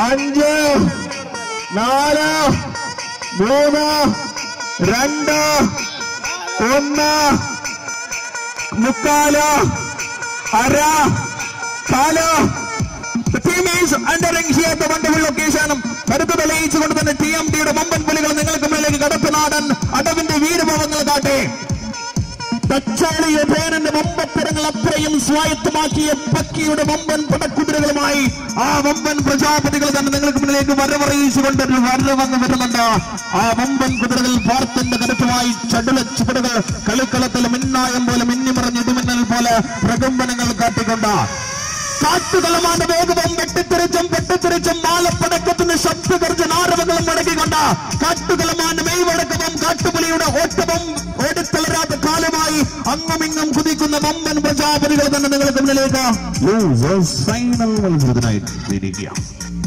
അഞ്ച് നാല് മൂന്ന് രണ്ട് ഒന്ന് മുക്കാല് അര കാല് The team is entering here the wonderful location. കരുത്ത് തെളിയിച്ചുകൊണ്ട് തന്നെ ടി എം ടിയുടെ വമ്പൻ പുലികൾ നിങ്ങൾക്ക് മുന്നിലേക്ക് കടപ്പനാടൻ അടവിന്റെ വീരഭവങ്ങൾ കാട്ടെ തച്ചാളിയ ഭേനന്റെ വമ്പത്തരങ്ങൾ അത്രയും സ്വായത്തമാക്കിയ പക്കിയുടെ വമ്പൻ പടക്കുതിരകളുമായി ആ വമ്പൻ പ്രജാപതികൾ തന്നെ നിങ്ങൾക്ക് മുന്നിലേക്ക് വരവറിയിച്ചുകൊണ്ട് ഒരു വരവന്ന് വരുന്നുണ്ട് ആ വമ്പൻ കുതിരകൾ പാർത്തിന്റെ കരുത്തുമായി ചടുല ചുവടുകൾ കളിക്കളത്തിൽ മിന്നായം പോലെ മിന്നിമറഞ്ഞ ഇടിമിന്നൽ പോലെ പ്രകമ്പനങ്ങൾ കാട്ടിക്കൊണ്ട് കാട്ടുകളമാന്റെ വേഗവും വെട്ടിത്തെറിച്ചും വെട്ടിത്തെറിച്ചും മാലപ്പടക്കത്തിന്റെ ശബ്ദഗർജനാരവങ്ങളും മടക്കിക്കൊണ്ട് കാട്ടുകളമാന്റെ മെയ്വടക്കവും കാട്ടുപുലിയുടെ ഓട്ടവും ഓടിത്തളരാത്ത കാലമായി അങ്ങുമിങ്ങും കുതിക്കുന്ന വമ്പൻ പ്രജാപതികൾ തന്നെ നിങ്ങൾക്ക് മുന്നിലേക്ക് ഫൈനൽ മത്സരത്തിനായി തിരിക്കുക